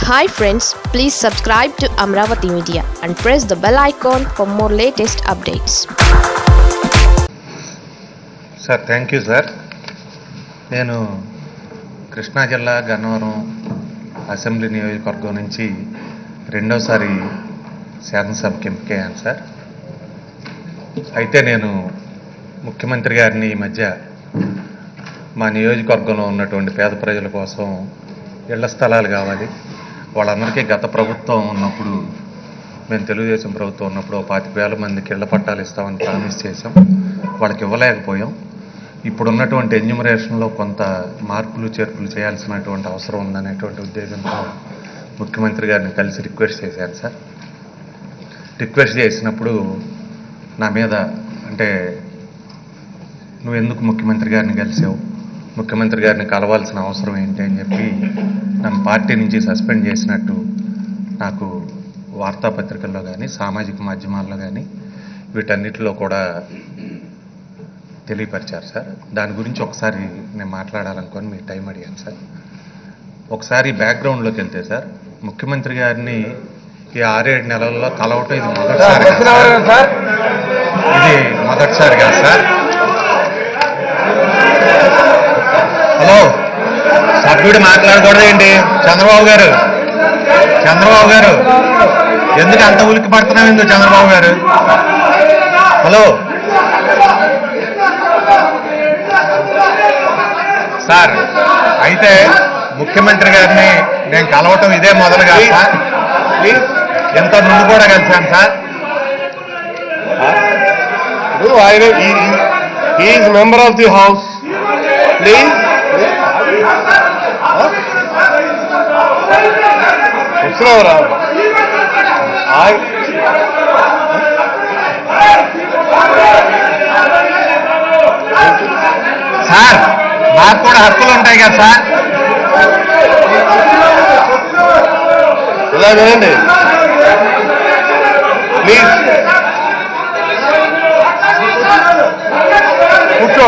Hi friends please subscribe to Amaravati media and press the bell icon for more latest updates sir thank you sir నేను కృష్ణా జిల్లా Gannavaram assembly నియోజకవర్గం నుంచి రెండోసారి శాసనసభకి ఎంపికయ్యాను sir అయితే నేను ముఖ్యమంత్రి గారిని ఈ మధ్య మా నియోజకవర్గంలో ఉన్నటువంటి పేద ప్రజల కోసం ఇళ్ల స్థలాలు కావాలి వాళ్ళందరికీ గత ప్రభుత్వం ఉన్నప్పుడు మేము తెలుగుదేశం ప్రభుత్వం ఉన్నప్పుడు ఓ పాతిక వేల మందికి ఇళ్ల పట్టాలు ఇస్తామని ప్రామిస్ చేశాం వాళ్ళకి ఇవ్వలేకపోయాం ఇప్పుడు ఉన్నటువంటి ఎన్యూమరేషన్లో కొంత మార్పులు చేర్పులు చేయాల్సినటువంటి అవసరం ఉందనేటువంటి ఉద్దేశంతో ముఖ్యమంత్రి గారిని కలిసి రిక్వెస్ట్ చేశాను సార్ రిక్వెస్ట్ చేసినప్పుడు నా మీద అంటే నువ్వు ఎందుకు ముఖ్యమంత్రి గారిని కలిసావు ముఖ్యమంత్రి గారిని కలవాల్సిన అవసరం ఏంటి అని చెప్పి నన్ను పార్టీ నుంచి సస్పెండ్ చేసినట్టు నాకు వార్తాపత్రికల్లో కానీ సామాజిక మాధ్యమాల్లో కానీ వీటన్నిటిలో కూడా తెలియపరిచారు సార్ దాని గురించి ఒకసారి నేను మాట్లాడాలనుకొని మీ టైం అడిగాను సార్ ఒకసారి బ్యాక్గ్రౌండ్లోకి వెళ్తే సార్ ముఖ్యమంత్రి గారిని ఈ ఆరేడు నెలల్లో కలవటం ఇది మొదటిసారి కాదు సార్. ఇది మొదటిసారి కాదు సార్ హలో సభ్యుడు మాట్లాడకూడదేంటి చంద్రబాబు గారు చంద్రబాబు గారు ఎందుకు అంత ఉలికి పడుతున్నావు ఎందుకు చంద్రబాబు గారు హలో సార్ అయితే ముఖ్యమంత్రి గారిని నేను కలవటం ఇదే మొదలు కాదు సార్ ప్లీజ్ ఎంత ముందు కూడా కలిశాను సార్ ఇప్పుడు ఆయన is member of the house please వస్తున్నావురా ఆయ- సార్ నాకు కూడా హక్కులు ఉంటాయి కదా సార్ ఇలా వినండి ప్లీజ్ కూర్చో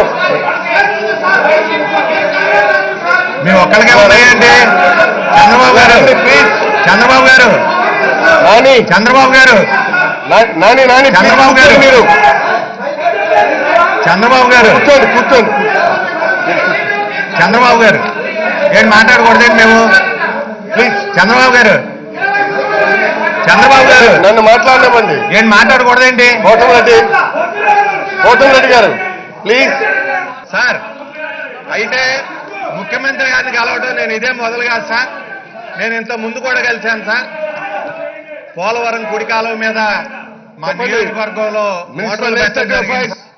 మేము ఒక్కరికే ఉన్నాయండి చంద్రబాబు గారు ప్లీజ్ చంద్రబాబు గారు నాని చంద్రబాబు గారు నా- నాని నాని please చంద్రబాబు గారు. కూర్చోండి మీరు చంద్రబాబు గారు కూర్చోండి కూర్చోండి చంద్రబాబు గారు ఏంటి మాట్లాడకూడదండి మేము ప్లీజ్ చంద్రబాబు గారు చంద్రబాబు గారు నన్ను మాట్లాడనివ్వండి ఏంటి మాట్లాడకూడదేంటి కోటం రెడ్డి కోటం రెడ్డి గారు ప్లీజ్ సార్ అయితే ముఖ్యమంత్రి గారిని కలవడం నేను ఇదే మొదలు కాదు సార్ నేను ఇంత ముందు కూడా కలిశాను సార్ పోలవరం కుడికాలం మీద మా చెప్పండి. నియోజకవర్గంలో మున్సిపల్ మోటార్లు పెట్టడం జరిగింది సార్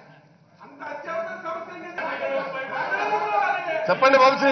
చెప్పండి వంశీ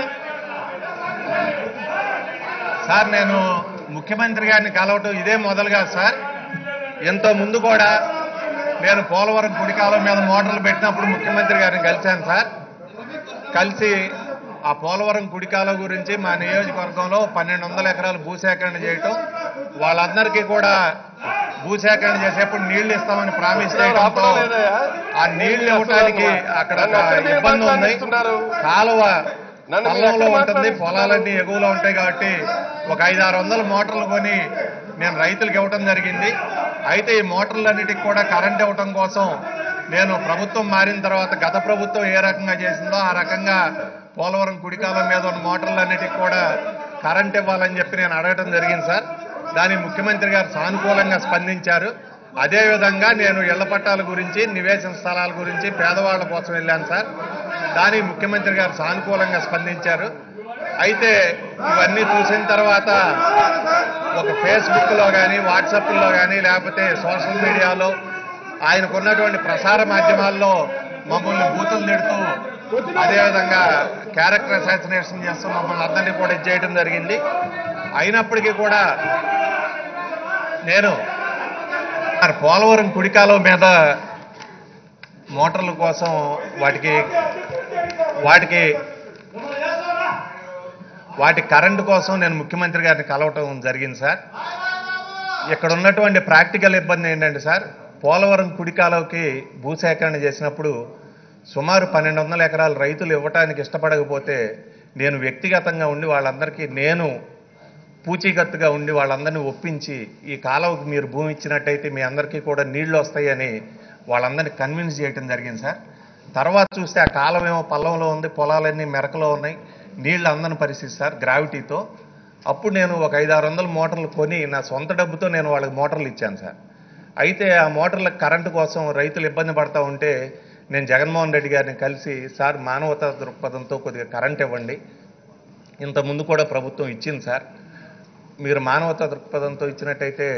సార్ నేను ముఖ్యమంత్రి గారిని కలవటం ఇదే మొదలు కాదు సార్ ఎంతో ముందు కూడా నేను పోలవరం కుడికాలం మీద మోటార్లు పెట్టినప్పుడు ముఖ్యమంత్రి గారిని కలిశాను సార్ కలిసి ఆ పోలవరం కుడికాలం గురించి మా నియోజకవర్గంలో పన్నెండు వందల ఎకరాలు భూసేకరణ చేయటం వాళ్ళందరికీ కూడా భూసేకరణ చేసేప్పుడు నీళ్లు ఇస్తామని ప్రామిస్ చేయడంతో ఆ నీళ్లు ఇవ్వటానికి అక్కడ ఒక ఇబ్బంది ఉంది కాలువ నన్ను మీరు పల్లంలో ఎక్కడ ఉంటుంది మాట్లాడిస్తున్నారు? పొలాలన్నీ ఎగువలో ఉంటాయి కాబట్టి ఒక ఐదు ఆరు వందల మోటార్లు కొని నేను రైతులకు ఇవ్వటం జరిగింది అయితే ఈ మోటార్లన్నిటికి కూడా కరెంట్ ఇవ్వటం కోసం నేను ప్రభుత్వం మారిన తర్వాత గత ప్రభుత్వం ఏ రకంగా చేసిందో ఆ రకంగా పోలవరం కుడికాలం మీద ఉన్న మోటార్లన్నిటికి కూడా కరెంట్ ఇవ్వాలని చెప్పి నేను అడగటం జరిగింది సార్ దానికి ముఖ్యమంత్రి గారు సానుకూలంగా స్పందించారు అదేవిధంగా నేను ఇళ్ల పట్టాల గురించి నివేశన స్థలాల గురించి పేదవాళ్ల కోసం వెళ్ళాను సార్ దానికి ముఖ్యమంత్రి గారు సానుకూలంగా స్పందించారు అయితే ఇవన్నీ చూసిన తర్వాత ఒక ఫేస్బుక్లో కానీ వాట్సాప్లో కానీ లేకపోతే సోషల్ మీడియాలో ఆయనకున్నటువంటి ప్రసార మాధ్యమాల్లో మమ్మల్ని బూతులు తిడుతూ అదేవిధంగా క్యారెక్టర్ అసాసినేషన్ చేస్తూ మమ్మల్ని అందరినీ కూడా ఇది చేయడం జరిగింది అయినప్పటికీ కూడా నేను మరి పోలవరం కుడికాలం మీద మోటార్ల కోసం వాటికి వాటికి వాటి కరెంటు కోసం నేను ముఖ్యమంత్రి గారిని కలవటం జరిగింది సార్ ఇక్కడ ఉన్నటువంటి ప్రాక్టికల్ ఇబ్బంది ఏంటంటే సార్ పోలవరం కుడికాలకి భూసేకరణ చేసినప్పుడు సుమారు పన్నెండు వందల ఎకరాలు రైతులు ఇవ్వటానికి ఇష్టపడకపోతే నేను వ్యక్తిగతంగా ఉండి వాళ్ళందరికీ నేను పూచీకత్తుగా ఉండి వాళ్ళందరినీ ఒప్పించి ఈ కాలువకు మీరు భూమి ఇచ్చినట్టయితే మీ అందరికీ కూడా నీళ్లు వస్తాయని వాళ్ళందరినీ కన్విన్స్ చేయడం జరిగింది సార్ తర్వాత చూస్తే ఆ కాలం ఏమో పల్లంలో ఉంది పొలాలన్నీ మెరకలో ఉన్నాయి నీళ్లు అందని పరిస్థితి సార్ గ్రావిటీతో అప్పుడు నేను ఒక ఐదు ఆరు వందల మోటార్లు కొని నా సొంత డబ్బుతో నేను వాళ్ళకి మోటార్లు ఇచ్చాను సార్ అయితే ఆ మోటార్లకు కరెంటు కోసం రైతులు ఇబ్బంది పడతా ఉంటే నేను జగన్మోహన్ రెడ్డి గారిని కలిసి సార్ మానవతా దృక్పథంతో కొద్దిగా కరెంట్ ఇవ్వండి ఇంత ముందు కూడా ప్రభుత్వం ఇచ్చింది సార్ మీరు మానవతా దృక్పథంతో ఇచ్చినట్టయితే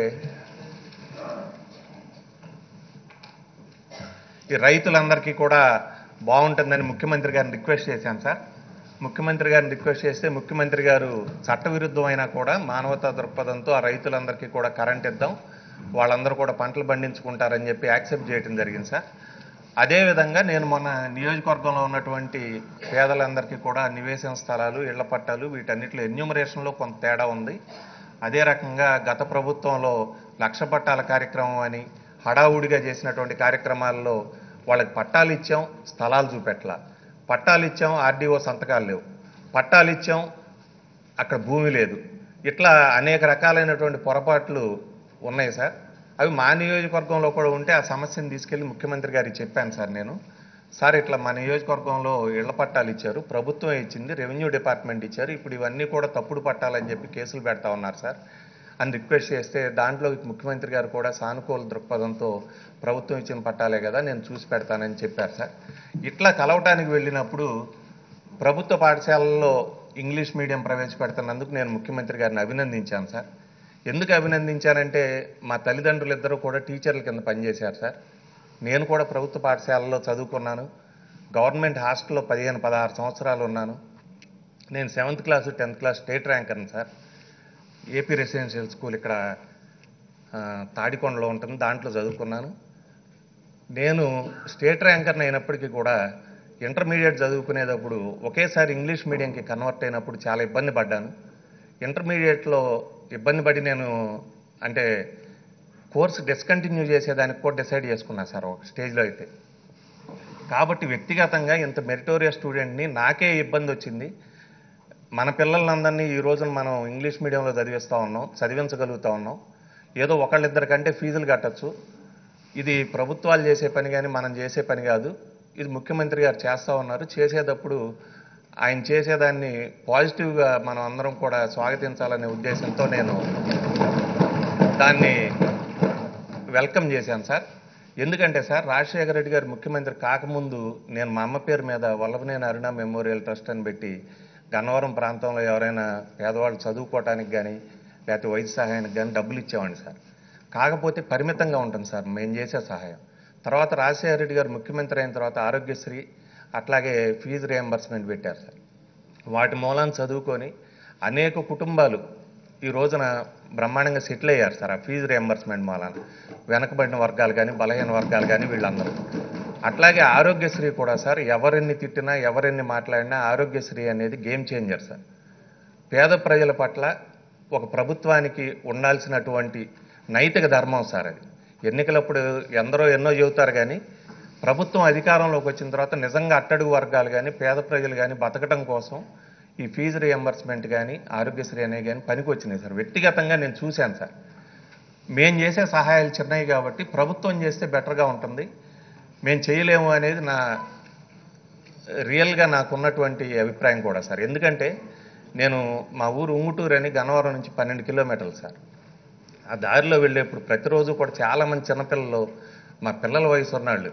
ఈ రైతులందరికీ కూడా బాగుంటుందని ముఖ్యమంత్రి గారిని రిక్వెస్ట్ చేశాను సార్ ముఖ్యమంత్రి గారిని రిక్వెస్ట్ చేస్తే ముఖ్యమంత్రి గారు చట్టవిరుద్ధమైనా కూడా మానవతా దృక్పథంతో ఆ రైతులందరికీ కూడా కరెంట్ ఇద్దాం వాళ్ళందరూ కూడా పంటలు పండించుకుంటారని చెప్పి యాక్సెప్ట్ చేయడం జరిగింది సార్ అదేవిధంగా నేను మొన్న నియోజకవర్గంలో ఉన్నటువంటి పేదలందరికీ కూడా నివేశన స్థలాలు ఇళ్ల పట్టాలు వీటన్నిటిలో ఎన్యూమరేషన్లో కొంత తేడా ఉంది అదే రకంగా గత ప్రభుత్వంలో లక్ష పట్టాల కార్యక్రమం అని హడావుడిగా చేసినటువంటి కార్యక్రమాల్లో వాళ్ళకి పట్టాలు ఇచ్చాం స్థలాలు చూపెట్ల పట్టాలు ఇచ్చాం ఆర్డీఓ సంతకాలు లేవు పట్టాలు ఇచ్చాం అక్కడ భూమి లేదు ఇట్లా అనేక రకాలైనటువంటి పొరపాట్లు ఉన్నాయి సార్ అవి మా నియోజకవర్గంలో కూడా ఉంటే ఆ సమస్యను తీసుకెళ్లి ముఖ్యమంత్రి గారికి చెప్పాను సార్ నేను సార్ ఇట్లా మా నియోజకవర్గంలో ఇళ్ల పట్టాలు ఇచ్చారు ప్రభుత్వం ఇచ్చింది రెవెన్యూ డిపార్ట్మెంట్ ఇచ్చారు ఇప్పుడు ఇవన్నీ కూడా తప్పుడు పట్టాలని చెప్పి కేసులు పెడతా ఉన్నారు సార్ అని రిక్వెస్ట్ చేస్తే దాంట్లో ముఖ్యమంత్రి గారు కూడా సానుకూల దృక్పథంతో ప్రభుత్వం ఇచ్చిన పట్టాలే కదా నేను చూసి పెడతానని చెప్పారు సార్ ఇట్లా కలవటానికి వెళ్ళినప్పుడు ప్రభుత్వ పాఠశాలల్లో ఇంగ్లీష్ మీడియం ప్రవేశపెడుతున్నందుకు నేను ముఖ్యమంత్రి గారిని అభినందించాను సార్ ఎందుకు అభినందించానంటే మా తల్లిదండ్రులు ఇద్దరు కూడా టీచర్ల కింద పనిచేశారు సార్ నేను కూడా ప్రభుత్వ పాఠశాలలో చదువుకున్నాను గవర్నమెంట్ హాస్టల్లో పదిహేను పదహారు సంవత్సరాలు ఉన్నాను నేను seventh class tenth class state ర్యాంకర్ని సార్ ఏపీ రెసిడెన్షియల్ స్కూల్ ఇక్కడ ఆ, తాడికొండలో ఉంటుంది దాంట్లో చదువుకున్నాను నేను స్టేట్ ర్యాంకర్ని అయినప్పటికీ కూడా ఇంటర్మీడియట్ చదువుకునేటప్పుడు ఒకేసారి ఇంగ్లీష్ మీడియంకి కన్వర్ట్ అయినప్పుడు చాలా ఇబ్బంది పడ్డాను ఇంటర్మీడియట్లో ఇబ్బంది పడి నేను అంటే కోర్స్ డిస్కంటిన్యూ చేసేదానికి కూడా డిసైడ్ చేసుకున్నా సార్ ఒక స్టేజ్లో అయితే కాబట్టి వ్యక్తిగతంగా ఇంత మెరిటోరియస్ స్టూడెంట్ని నాకే ఇబ్బంది వచ్చింది మన పిల్లలందరినీ ఈ రోజున మనం ఇంగ్లీష్ మీడియంలో చదివిస్తూ ఉన్నాం చదివించగలుగుతా ఉన్నాం ఏదో ఒకళ్ళిద్దరికంటే ఫీజులు కట్టచ్చు ఇది ప్రభుత్వాలు చేసే పని కానీ మనం చేసే పని కాదు ఇది ముఖ్యమంత్రి గారు చేస్తూ ఉన్నారు చేసేటప్పుడు ఆయన చేసేదాన్ని పాజిటివ్గా మనం అందరం కూడా స్వాగతించాలనే ఉద్దేశంతో నేను దాన్ని వెల్కమ్ చేశాను సార్ ఎందుకంటే సార్ రాజశేఖర రెడ్డి గారు ముఖ్యమంత్రి కాకముందు నేను మా అమ్మ పేరు మీద వల్లభనేని అరుణ మెమోరియల్ ట్రస్ట్ అని పెట్టి గన్నవరం ప్రాంతంలో ఎవరైనా పేదవాళ్ళు చదువుకోవటానికి కానీ లేకపోతే వైద్య సహాయానికి కానీ డబ్బులు ఇచ్చేవాడిని సార్ కాకపోతే పరిమితంగా ఉంటుంది సార్ మేము చేసే సహాయం తర్వాత రాజశేఖర రెడ్డి గారు ముఖ్యమంత్రి అయిన తర్వాత ఆరోగ్యశ్రీ అట్లాగే ఫీజు రియంబర్స్మెంట్ పెట్టారు సార్ వాటి మూలాన్ని చదువుకొని అనేక కుటుంబాలు ఈ రోజున బ్రహ్మాండంగా సెటిల్ అయ్యారు సార్ ఆ ఫీజు రియంబర్స్మెంట్ మూలాన వెనకబడిన వర్గాలు కానీ బలహీన వర్గాలు కానీ వీళ్ళందరూ అట్లాగే ఆరోగ్యశ్రీ కూడా సార్ ఎవరెన్ని తిట్టినా ఎవరెన్ని మాట్లాడినా ఆరోగ్యశ్రీ అనేది గేమ్ చేంజర్ సార్ పేద ప్రజల పట్ల ఒక ప్రభుత్వానికి ఉండాల్సినటువంటి నైతిక ధర్మం సార్ అది ఎన్నికలప్పుడు ఎందరో ఎన్నో చెబుతారు కానీ ప్రభుత్వం అధికారంలోకి వచ్చిన తర్వాత నిజంగా అట్టడుగు వర్గాలు కానీ పేద ప్రజలు కానీ బతకడం కోసం ఈ ఫీజు రియంబర్స్మెంట్ కానీ ఆరోగ్యశ్రీ అనేవి కానీ పనికి వచ్చినాయి సార్ వ్యక్తిగతంగా నేను చూశాను సార్ మేము చేసే సహాయాలు చిన్నవి కాబట్టి ప్రభుత్వం చేస్తే బెటర్గా ఉంటుంది మేము చేయలేము అనేది నా రియల్గా నాకున్నటువంటి అభిప్రాయం కూడా సార్ ఎందుకంటే నేను మా ఊరు ఉంగుటూరు అని గన్నవరం నుంచి పన్నెండు కిలోమీటర్లు సార్ ఆ దారిలో వెళ్ళేప్పుడు ప్రతిరోజు కూడా చాలామంది చిన్నపిల్లలు మా పిల్లల వయసు ఉన్నాళ్ళు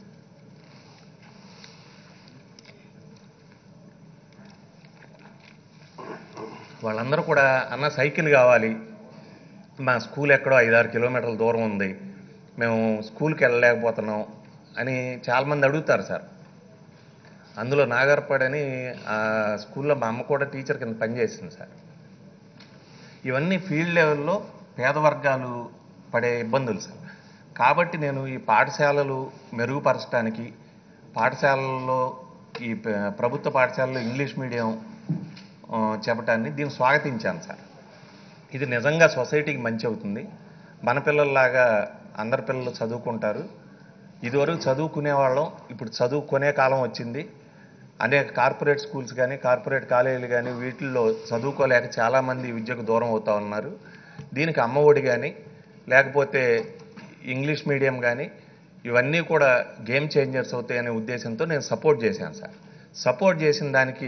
వాళ్ళందరూ కూడా అన్న సైకిల్ కావాలి మా స్కూల్ ఎక్కడో ఐదారు కిలోమీటర్ల దూరం ఉంది మేము స్కూల్కి వెళ్ళలేకపోతున్నాం అని చాలామంది అడుగుతారు సార్ అందులో నాగర్పాడని ఆ స్కూల్లో మా అమ్మ కూడా టీచర్ కింద పనిచేసింది సార్ ఇవన్నీ ఫీల్డ్ లెవెల్లో పేద వర్గాలు పడే ఇబ్బందులు సార్ కాబట్టి నేను ఈ పాఠశాలలు మెరుగుపరచడానికి పాఠశాలల్లో ఈ ప- ప్రభుత్వ పాఠశాలలో ఇంగ్లీష్ మీడియం ఆ, చెప్పటాన్ని దీన్ని స్వాగతించాను సార్ ఇది నిజంగా సొసైటీకి మంచి అవుతుంది మన పిల్లల్లాగా అందరి పిల్లలు చదువుకుంటారు ఇదివరకు చదువుకునే వాళ్ళం ఇప్పుడు చదువుకునే కాలం వచ్చింది అనేక కార్పొరేట్ స్కూల్స్ కానీ కార్పొరేట్ కాలేజీలు కానీ వీటిల్లో చదువుకోలేక చాలామంది విద్యకు దూరం అవుతా ఉన్నారు దీనికి అమ్మఒడి కానీ లేకపోతే ఇంగ్లీష్ మీడియం కానీ ఇవన్నీ కూడా గేమ్ చేంజర్స్ అవుతాయనే ఉద్దేశంతో నేను సపోర్ట్ చేశాను సార్ సపోర్ట్ చేసిన దానికి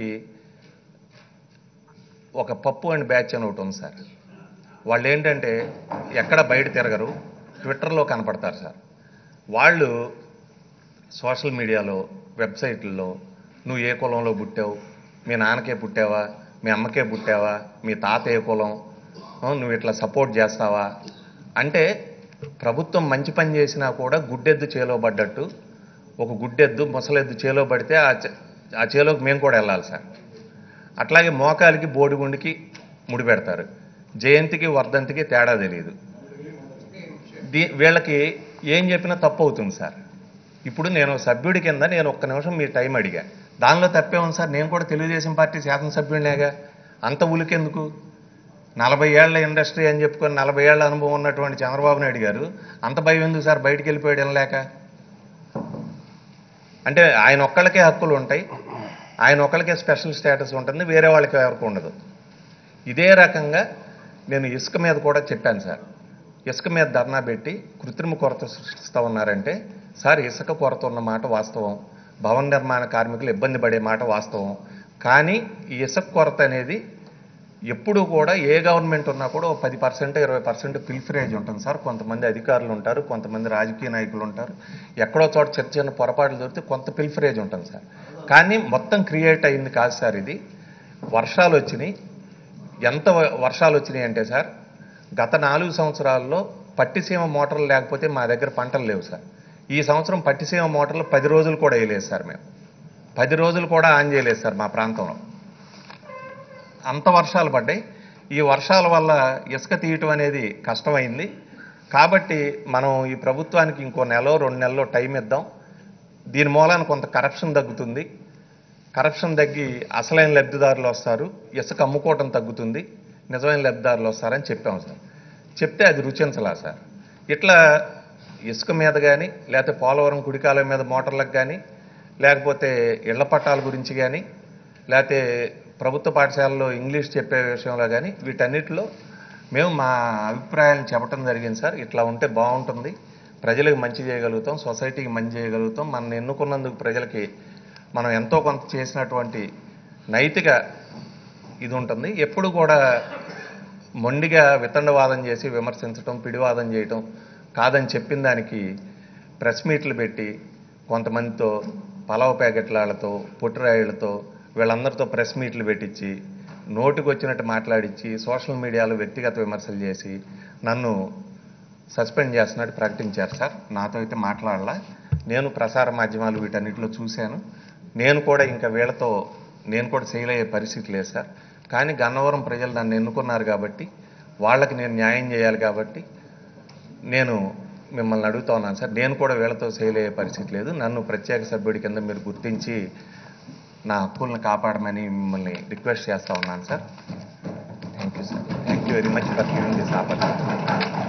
ఒక పప్పు అండ్ బ్యాచ్ అని ఒకటి ఉంది సార్ వాళ్ళు ఏంటంటే ఎక్కడ బయట తిరగరు ట్విట్టర్లో కనపడతారు సార్ వాళ్ళు సోషల్ మీడియాలో వెబ్సైట్లలో నువ్వు ఏ కులంలో పుట్టావు మీ నాన్నకే పుట్టావా మీ అమ్మకే పుట్టావా మీ తాత ఏ కులం ఆ, నువ్వు ఇట్లా సపోర్ట్ చేస్తావా అంటే ప్రభుత్వం మంచి పని చేసినా కూడా గుడ్డెద్దు చేలో పడ్డట్టు ఒక గుడ్డెద్దు ముసలెద్దు చేలో పడితే ఆ చే- ఆ చేలోకి మేము కూడా వెళ్ళాలి సార్ అట్లాగే మోకాలికి బోడిగుండికి ముడిపెడతారు జయంతికి వర్ధంతికి తేడా తెలియదు దీ వీళ్ళకి ఏం చెప్పినా తప్పు అవుతుంది సార్ ఇప్పుడు నేను సభ్యుడి కింద నేను ఒక్క నిమిషం మీ టైం అడిగా దానిలో తప్పే ఉంది సార్ నేను కూడా తెలుగుదేశం పార్టీ శాసనసభ్యుడినేగా అంత ఉలికెందుకు నలభై ఏళ్ల ఇండస్ట్రీ అని చెప్పుకొని నలభై ఏళ్ల అనుభవం ఉన్నటువంటి చంద్రబాబు నాయుడు గారు అంత భయం ఎందుకు సార్ బయటికి వెళ్ళిపోయాడు వినలేక అంటే ఆయన ఒక్కళ్ళకే హక్కులు ఉంటాయి ఆయన ఒక్కళ్ళకే స్పెషల్ స్టేటస్ ఉంటుంది వేరే వాళ్ళకి ఎవరికి ఉండదు ఇదే రకంగా నేను ఇసుక మీద కూడా చెప్పాను సార్ ఇసుక మీద ధర్నా పెట్టి కృత్రిమ కొరత సృష్టిస్తూ ఉన్నారంటే సార్ ఇసుక కొరత ఉన్న మాట వాస్తవం భవన నిర్మాణ కార్మికులు ఇబ్బంది పడే మాట వాస్తవం కానీ ఈ ఇసుక కొరత అనేది ఎప్పుడు కూడా ఏ గవర్నమెంట్ ఉన్నా కూడా ఒక పది పర్సెంట్ ఇరవై పర్సెంట్ పిల్ఫరేజ్ ఉంటుంది సార్ కొంతమంది అధికారులు ఉంటారు కొంతమంది రాజకీయ నాయకులు ఉంటారు ఎక్కడో చోట చిన్న చిన్న పొరపాట్లు దొరికితే కొంత పిల్ఫరేజ్ ఉంటుంది సార్ కానీ మొత్తం క్రియేట్ అయింది కాదు సార్ ఇది వర్షాలు వచ్చినాయి ఎంత వ- వర్షాలు వచ్చినాయి అంటే సార్ గత నాలుగు సంవత్సరాల్లో పట్టిసీమ మోటార్లు లేకపోతే మా దగ్గర పంటలు లేవు సార్ ఈ సంవత్సరం పట్టిసీమ మోటార్లు పది రోజులు కూడా వేయలేదు సార్ మేము పది రోజులు కూడా ఆన్ చేయలేదు సార్ మా ప్రాంతంలో అంత వర్షాలు పడ్డాయి ఈ వర్షాల వల్ల ఇసుక తీయటం అనేది కష్టమైంది కాబట్టి మనం ఈ ప్రభుత్వానికి ఇంకో నెల రెండు నెలలో టైం ఇద్దాం దీని మూలాన కొంత కరప్షన్ తగ్గుతుంది కరప్షన్ తగ్గి అసలైన లబ్ధిదారులు వస్తారు ఇసుక అమ్ముకోవటం తగ్గుతుంది నిజమైన లబ్ధిదారులు వస్తారని చెప్పాం సార్ చెప్తే అది రుచించలా సార్ ఇట్లా ఇసుక మీద కానీ లేకపోతే పోలవరం కుడికాలం మీద మోటార్లకు కానీ లేకపోతే ఇళ్ల పట్టాల గురించి కానీ లేకపోతే ప్రభుత్వ పాఠశాలలో ఇంగ్లీష్ చెప్పే విషయంలో కానీ వీటన్నిటిలో మేము మా అభిప్రాయాలను చెప్పడం జరిగింది సార్ ఇట్లా ఉంటే బాగుంటుంది ప్రజలకు మంచి చేయగలుగుతాం సొసైటీకి మంచి చేయగలుగుతాం మనం ఎన్నుకున్నందుకు ప్రజలకి మనం ఎంతో కొంత చేసినటువంటి నైతిక ఇది ఉంటుంది ఎప్పుడు కూడా మొండిగా వితండవాదం చేసి విమర్శించడం పిడివాదం చేయటం కాదని చెప్పిన దానికి ప్రెస్ మీట్లు పెట్టి కొంతమందితో పలావ్ ప్యాకెట్లతో పుట్టిరాయిలతో వీళ్ళందరితో ప్రెస్ మీట్లు పెట్టించి నోటికి వచ్చినట్టు మాట్లాడించి సోషల్ మీడియాలో వ్యక్తిగత విమర్శలు చేసి నన్ను సస్పెండ్ చేస్తున్నట్టు ప్రకటించారు సార్ నాతో అయితే మాట్లాడలా నేను ప్రసార మాధ్యమాలు వీటన్నిటిలో చూశాను నేను కూడా ఇంకా వీళ్ళతో నేను కూడా ఫెయిల్ అయ్యే పరిస్థితి లేదు సార్ కానీ గన్నవరం ప్రజలు నన్ను ఎన్నుకున్నారు కాబట్టి వాళ్ళకి నేను న్యాయం చేయాలి కాబట్టి నేను మిమ్మల్ని అడుగుతా ఉన్నాను సార్ నేను కూడా వీళ్ళతో ఫెయిల్ అయ్యే పరిస్థితి లేదు నన్ను ప్రత్యేక సభ్యుడి కింద మీరు గుర్తించి నా హక్కులను కాపాడమని మిమ్మల్ని రిక్వెస్ట్ చేస్తా ఉన్నాను sir thank you sir thank you very much for giving this opportunity